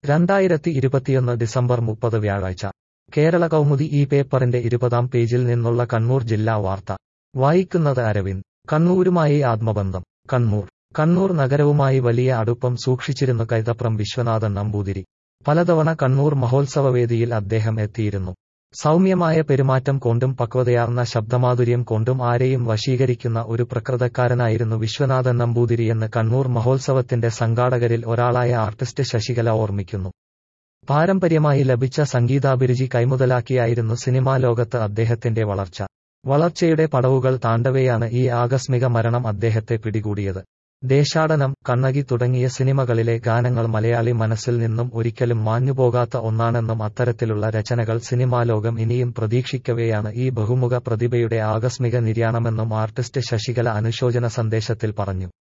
രണ്ടായിരത്തി ഇരുപത്തിയൊന്ന് ഡിസംബർ മുപ്പത് വ്യാഴാഴ്ച കേരള കൗമുദി ഈ പേപ്പറിന്റെ ഇരുപതാം പേജിൽ നിന്നുള്ള കണ്ണൂർ ജില്ലാ വാർത്ത വായിക്കുന്നത് അരവിന്ദ് കണ്ണൂരുമായി ആത്മബന്ധം കണ്ണൂർ കണ്ണൂർ നഗരവുമായി വലിയ അടുപ്പം സൂക്ഷിച്ചിരുന്നു കൈതപ്രം വിശ്വനാഥൻ നമ്പൂതിരി പലതവണ കണ്ണൂർ മഹോത്സവവേദിയിൽ അദ്ദേഹം എത്തിയിരുന്നു സൗമ്യമായ പെരുമാറ്റം കൊണ്ടും പക്വതയാർന്ന ശബ്ദമാധുര്യം കൊണ്ടും ആരെയും വശീകരിക്കുന്ന ഒരു പ്രകൃതക്കാരനായിരുന്നു വിശ്വനാഥൻ നമ്പൂതിരിയെന്ന് കണ്ണൂർ മഹോത്സവത്തിന്റെ സംഘാടകരിൽ ഒരാളായ ആർട്ടിസ്റ്റ് ശശികല ഓർമ്മിക്കുന്നു പാരമ്പര്യമായി ലഭിച്ച സംഗീതാഭിരുചി കൈമുതലാക്കിയായിരുന്നു സിനിമാ ലോകത്ത് അദ്ദേഹത്തിന്റെ വളർച്ച വളർച്ചയുടെ പടവുകൾ താണ്ടവെയാണ് ഈ ആകസ്മിക മരണം അദ്ദേഹത്തെ പിടികൂടിയത് ദേശാടനം കണ്ണകി തുടങ്ങിയ സിനിമകളിലെ ഗാനങ്ങൾ മലയാളി മനസ്സിൽ നിന്നും ഒരിക്കലും മാഞ്ഞുപോകാത്ത ഒന്നാണെന്നും അത്തരത്തിലുള്ള രചനകൾ സിനിമാലോകം ഇനിയും പ്രതീക്ഷിക്കവെയാണ് ഈ ബഹുമുഖ പ്രതിഭയുടെ ആകസ്മിക നിര്യാണമെന്നും ആർട്ടിസ്റ്റ് ശശികല അനുശോചന സന്ദേശത്തിൽ പറഞ്ഞു